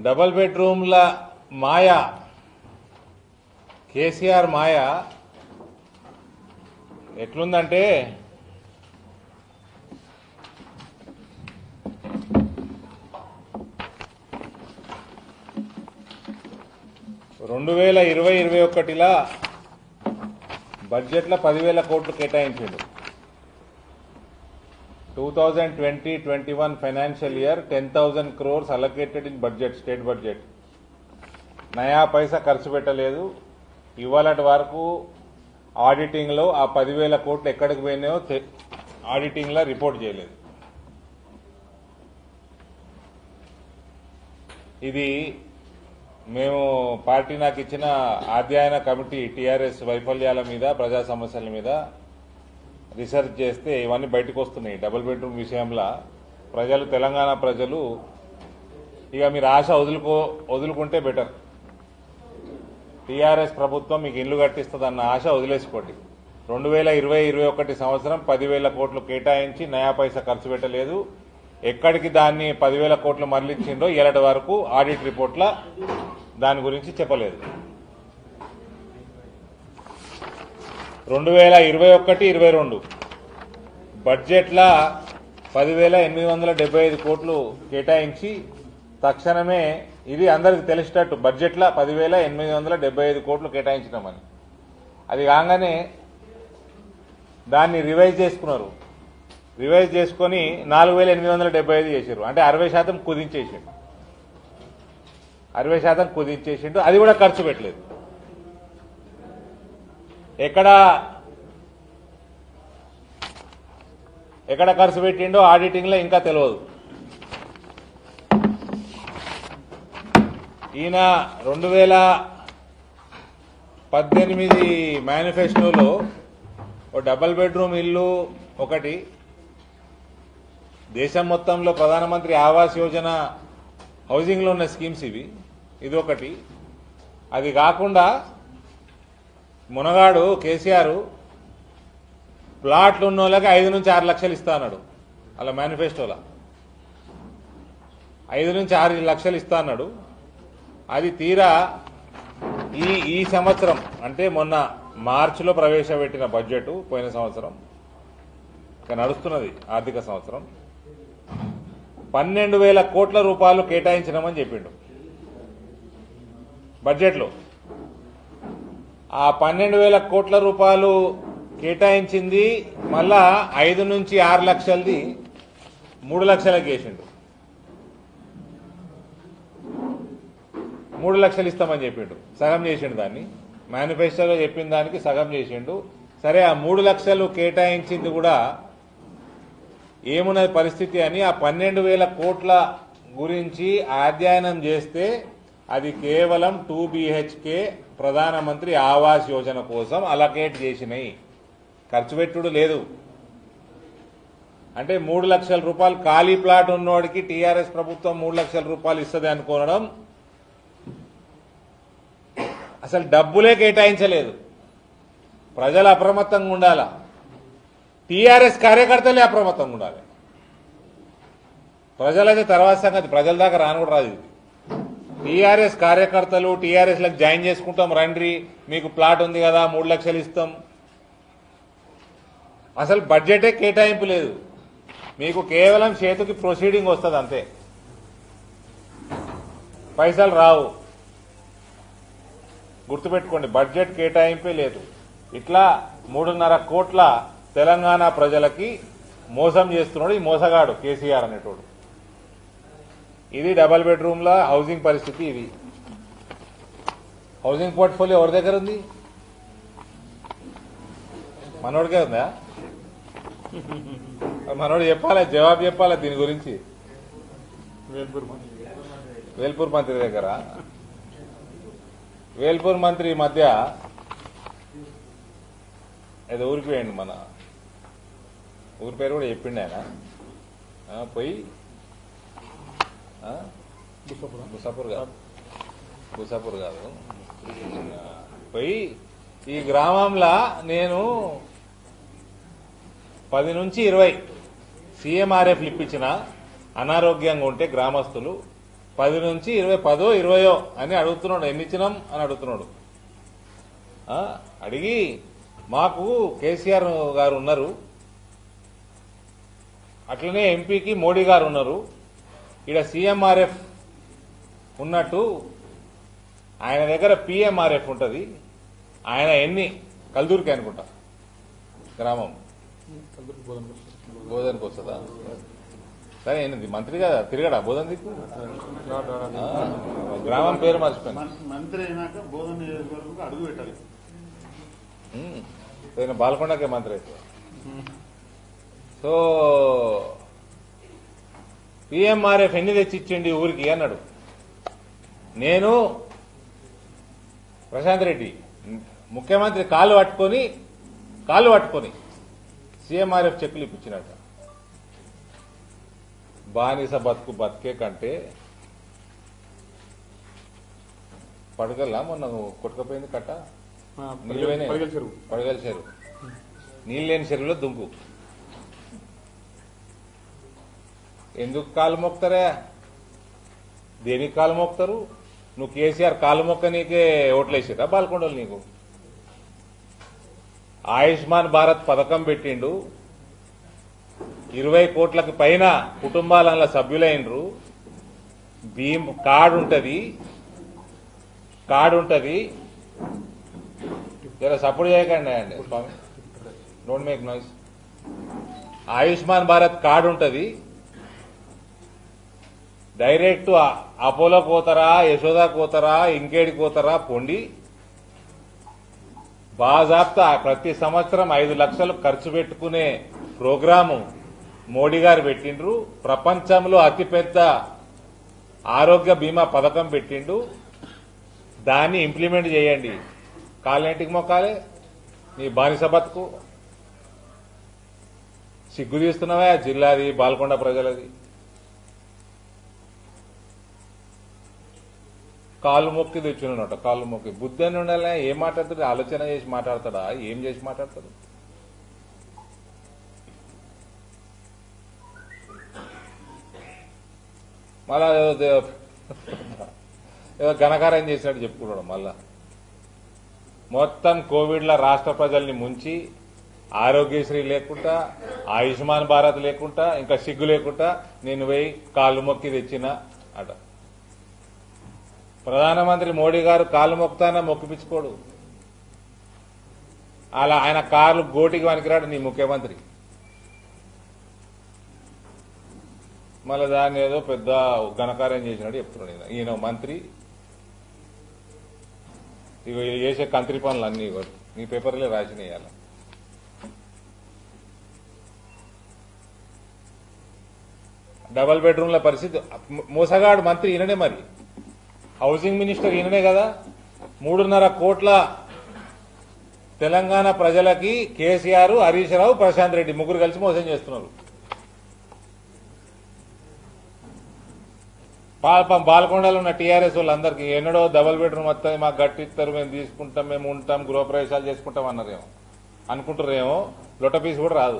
Double బెడ్రూమ్ల మాయ కేసీఆర్ మాయ ఎట్లుందంటే రెండు వేల ఇరవై ఇరవై ఒకటిలా బడ్జెట్లో పదివేల కోట్లు కేటాయించిండు two thousand twenty twenty one financial year ten thousand crores allocated in budget state budget నయా పైసా ఖర్చు పెట్టలేదు ఇవాళటి వరకు ఆడిటింగ్లో ఆ పదివేల కోట్లు ఎక్కడికి పోయినాయో తె- ఆడిటింగ్లో రిపోర్ట్ చేయలేదు ఇది మేము పార్టీ నాకు ఇచ్చిన అధ్యయన కమిటీ టీఆర్ఎస్ వైఫల్యాల మీద ప్రజా సమస్యల మీద రీసెర్చ్ చేస్తే ఇవన్నీ బయటకు వస్తున్నాయి డబుల్ బెడ్రూమ్ విషయంలో ప్రజలు తెలంగాణ ప్రజలు ఇక మీరు ఆశ వదులుకో వదులుకుంటే బెటర్ టీఆర్ఎస్ ప్రభుత్వం మీకు ఇల్లు కట్టిస్తుందన్న ఆశ వదిలేసుకోండి రెండు వేల ఇరవై ఇరవై ఒకటి సంవత్సరం పదివేల కోట్లు కేటాయించి నయా పైసా ఖర్చు పెట్టలేదు ఎక్కడికి దాన్ని పదివేల కోట్లు మరలిచ్చిండో ఇలాంటి వరకు ఆడిట్ రిపోర్ట్ల దాని గురించి చెప్పలేదు రెండు వేల ఇరవై ఒకటి ఇరవై రెండు బడ్జెట్ల పదివేల ఎనిమిది వందల డెబ్బై ఐదు కోట్లు కేటాయించి తక్షణమే ఇది అందరికి తెలిసేటట్టు బడ్జెట్ల పదివేల ఎనిమిది వందల డెబ్బై ఐదు కోట్లు కేటాయించినామని అది కాగానే దాన్ని రివైజ్ చేసుకున్నారు రివైజ్ చేసుకొని నాలుగు వేల ఎనిమిది వందల డెబ్బై ఐదు చేశారు అంటే అరవై శాతం కుదించేసిండు అరవై శాతం కుదించేసిండు అది కూడా ఖర్చు పెట్టలేదు ఎక్కడ ఎక్కడ ఖర్చు పెట్టిండో ఆడిటింగ్ లో ఇంకా తెలియదు ఈయన రెండు వేల పద్దెనిమిది మేనిఫెస్టోలో ఓ డబల్ బెడ్రూమ్ ఇల్లు ఒకటి దేశం మొత్తంలో ప్రధానమంత్రి ఆవాస్ యోజన హౌసింగ్లో ఉన్న స్కీమ్స్ ఇవి ఇది ఒకటి అది కాకుండా మునగాడు కేసీఆర్ ప్లాట్లు ఉన్న వాళ్ళకి ఐదు నుంచి ఆరు లక్షలు ఇస్తా అన్నాడు అలా మేనిఫెస్టోలో ఐదు నుంచి ఆరు లక్షలు ఇస్తా అన్నాడు అది తీరా ఈ ఈ సంవత్సరం అంటే మొన్న మార్చిలో ప్రవేశపెట్టిన బడ్జెట్ పోయిన సంవత్సరం ఇక నడుస్తున్నది ఆర్థిక సంవత్సరం పన్నెండు వేల కోట్ల రూపాయలు కేటాయించినామని చెప్పిండు బడ్జెట్లో ఆ పన్నెండు వేల కోట్ల రూపాయలు కేటాయించింది మళ్ళా ఐదు నుంచి ఆరు లక్షలది మూడు లక్షలకు వేసిండు మూడు లక్షలు ఇస్తామని చెప్పిండు సగం చేసిండు దాన్ని మేనిఫెస్టోలో చెప్పిన దానికి సగం చేసిండు సరే ఆ మూడు లక్షలు కేటాయించింది కూడా ఏమున్నది పరిస్థితి అని ఆ పన్నెండు వేల కోట్ల గురించి అధ్యయనం చేస్తే అది కేవలం టూ బీహెచ్కే ప్రధానమంత్రి ఆవాస్ యోజన కోసం అలకేట్ చేసినాయి ఖర్చు పెట్టుడు లేదు అంటే మూడు లక్షల రూపాయలు ఖాళీ ప్లాట్ ఉన్నోడికి టీఆర్ఎస్ ప్రభుత్వం మూడు లక్షల రూపాయలు ఇస్తుంది అనుకోవడం అసలు డబ్బులే కేటాయించలేదు ప్రజలు అప్రమత్తంగా ఉండాలా టీఆర్ఎస్ కార్యకర్తలే అప్రమత్తంగా ఉండాలి ప్రజలైతే తర్వాత సంగతి ప్రజల దాకా రాను కూడా రాదు ఇది టీఆర్ఎస్ కార్యకర్తలు టీఆర్ఎస్ లకు జాయిన్ చేసుకుంటాం రండి మీకు ప్లాట్ ఉంది కదా మూడు లక్షలు ఇస్తాం అసలు బడ్జెటే కేటాయింపు లేదు మీకు కేవలం చేతికి ప్రొసీడింగ్ వస్తుంది అంతే పైసలు రావు గుర్తుపెట్టుకోండి బడ్జెట్ కేటాయింపే లేదు ఇట్లా మూడున్నర కోట్ల తెలంగాణ ప్రజలకి మోసం చేస్తున్నాడు ఈ మోసగాడు కేసీఆర్ అనేటోడు ఇది డబల్ బెడ్రూమ్ల హౌసింగ్ పరిస్థితి ఇది హౌసింగ్ పోర్ట్ఫోలియో ఎవరి దగ్గర ఉంది మనోడికే ఉందా మనోడు చెప్పాలి జవాబు చెప్పాలి దీని గురించి వేల్పూర్ మంత్రి దగ్గర వేల్పూర్ మంత్రి ఈ మధ్య ఏదో ఊరికి వేయండి మన ఊరి పేరు కూడా చెప్పిండు ఆయన ఆ, పోయి ఆ? బుసాపూర్ కాదు బుసాపూర్ కాదు ఆ, పోయి ఈ గ్రామంలో నేను పది నుంచి ఇరవై సీఎంఆర్ఎఫ్ ఇప్పించిన అనారోగ్యంగా ఉంటే గ్రామస్తులు పది నుంచి ఇరవై పదో ఇరవయో అని అడుగుతున్నాడు ఎన్ని ఇచ్చినాం అని అడుగుతున్నాడు ఆ, అడిగి మాకు కేసీఆర్ గారు ఉన్నారు అట్లనే ఎంపీకి మోడీ గారు ఉన్నారు ఇక్కడ సీఎంఆర్ఎఫ్ ఉన్నట్టు ఆయన దగ్గర పిఎంఆర్ఎఫ్ ఉంటుంది ఆయన ఎన్ని కల్దూరికి అనుకుంటా గ్రామం బోధనకు వస్తుందా సరే ఏంది మంత్రి కదా తిరగడా బోధన దిక్కు ఆ, గ్రామం పేరు మర్చిపోయాను మం- మంత్రి అయినాక బోధన నియోజకవర్గం అడుగు పెట్టాలి ఉమ్, ఈయన బాల్కొండకే మంత్రి అయితే సో పిఎంఆర్ఎఫ్ ఎన్ని తెచ్చి ఇచ్చిండి ఊరికి అన్నాడు నేను ప్రశాంత్ రెడ్డి ముఖ్యమంత్రి కాళ్ళు పట్టుకొని కాళ్ళు పట్టుకొని సీఎంఆర్ఎఫ్ చెక్కులు ఇప్పించినట్ట బానిస బతుకు బతికే కంటే పడగల్లా మొన్న కొట్టుకపోయింది కట్ట నీళ్ళు పోయినాయి. పడగల చెరువు పడగల చెరువు నీళ్ళు లేని చెరువులో దుంకు ఎందుకు కాలు మోపుతారా దేనికి కాలు మోపుతారు నువ్వు కేసీఆర్ కాలు మొక్క నీకే ఓట్లేసిరా బాల్కొండలు నీకు ఆయుష్మాన్ భారత్ పథకం పెట్టిండు ఇరవై కోట్లకి పైన కుటుంబాల సభ్యులైనరు భీమ్ కార్డు ఉంటది కార్డు ఉంటది జర సపోర్ట్ చేయకండి అండి స్వామి don't make noise Ayushman Bharat card ఉంటది డైరెక్ట్ ఆ- అపోలో పోతారా యశోదా పోతారా ఇంకేడికి పోతారా పొండి బాజాప్తా ప్రతి సంవత్సరం ఐదు లక్షలు ఖర్చు పెట్టుకునే ప్రోగ్రాము మోడీ గారు పెట్టిండ్రు ప్రపంచంలో అతిపెద్ద ఆరోగ్య బీమా పథకం పెట్టిండు దాన్ని ఇంప్లిమెంట్ చేయండి కాలేంటికి మొక్కాలే నీ బానిస బతుకు సిగ్గు తీస్తున్నావా జిల్లాది బాల్కొండ ప్రజలది కాలు మొక్కి తెచ్చున్నట కాలు మొక్కి బుద్ధి అని ఉండాలి ఏం మాట్లాడతాడు ఆలోచన చేసి మాట్లాడతాడా ఏం చేసి మాట్లాడతాడు మళ్ళా ఏదో దే- ఏదో ఘనకారం చేసినట్టు చెప్పుకున్నాడు మళ్ళా మొత్తం కోవిడ్లో రాష్ట్ర ప్రజల్ని ముంచి ఆరోగ్యశ్రీ లేకుండా ఆయుష్మాన్ భారత్ లేకుండా ఇంకా సిగ్గు లేకుండా నేను పోయి కాళ్ళు మొక్కి తెచ్చిన అట ప్రధానమంత్రి మోడీ గారు కాళ్ళు మొక్కుతానా మొక్కిపించుకోడు అలా ఆయన కార్లు గోటికి వనికిరాడు నీ ముఖ్యమంత్రి మళ్ళీ దాన్ని ఏదో పెద్ద ఘనకార్యం చేసినట్టు చెప్తున్నాడు ఈయన. ఈయన మంత్రి ఇగో ఈయన చేసే కంత్రి పనులు అన్ని ఇగో నీ పేపర్లే రాసినేయాలి డబల్ బెడ్రూమ్ల పరిస్థితి మోసగాడు మంత్రి ఈయననే మరి హౌసింగ్ మినిస్టర్ ఈయననే కదా మూడున్నర కోట్ల తెలంగాణ ప్రజలకి కేసీఆర్ హరీష్ రావు ప్రశాంత్ రెడ్డి ముగ్గురు కలిసి మోసం చేస్తున్నారు పాపం బాలకొండలో ఉన్న టీఆర్ఎస్ వాళ్ళందరికీ ఎన్నడో డబల్ బెడ్రూమ్ వస్తుంది మాకు గట్టిస్తారు మేము తీసుకుంటాం మేము ఉంటాం గృహప్రవేశాలు చేసుకుంటాం అన్నారేమో అనుకుంటారేమో లొట్ట పీస్ కూడా రాదు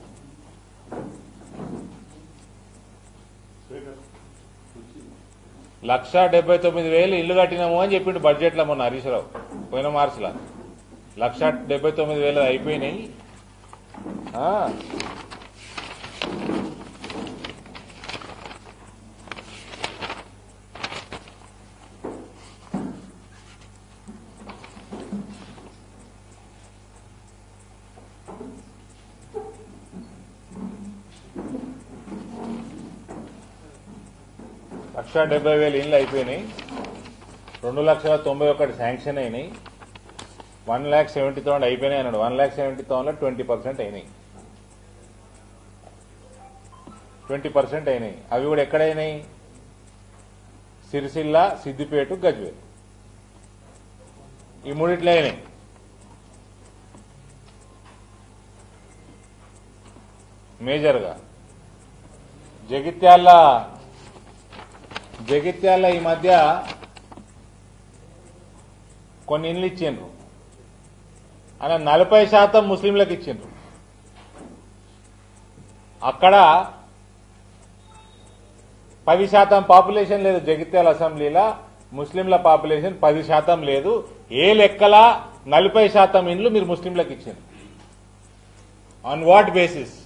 లక్ష డెబ్బై తొమ్మిది వేలు ఇల్లు కట్టినాము అని చెప్పిండు బడ్జెట్ లో మొన్న హరీష్ రావు పోయిన మార్చిలో లక్ష డెబ్బై తొమ్మిది వేలు అయిపోయినాయి ఆ, లక్ష డెబ్బై వేలు ఇళ్ళు అయిపోయినాయి రెండు లక్షల తొంభై ఒకటి శాంక్షన్ అయినాయి వన్ ల్యాక్ సెవెంటీ థౌసండ్ అయిపోయినాయి అన్నాడు one lakh seventy thousand twenty percent అయినాయి ట్వంటీ పర్సెంట్ అయినాయి అవి కూడా ఎక్కడైనాయి సిరిసిల్ల సిద్దిపేట గజ్వేల్ ఈ మూడిట్లో అయినాయి మేజర్గా జగిత్యాల జగిత్యాల ఈ మధ్య కొన్ని ఇండ్లు ఇచ్చిండ్రు ఆయన నలభై శాతం ముస్లింలకు ఇచ్చిండ్రు అక్కడ పది శాతం పాపులేషన్ లేదు జగిత్యాల అసెంబ్లీలో ముస్లింల పాపులేషన్ పది శాతం లేదు ఏ లెక్కలా నలభై శాతం ఇండ్లు మీరు ముస్లింలకు ఇచ్చారు ఆన్ వాట్ బేసిస్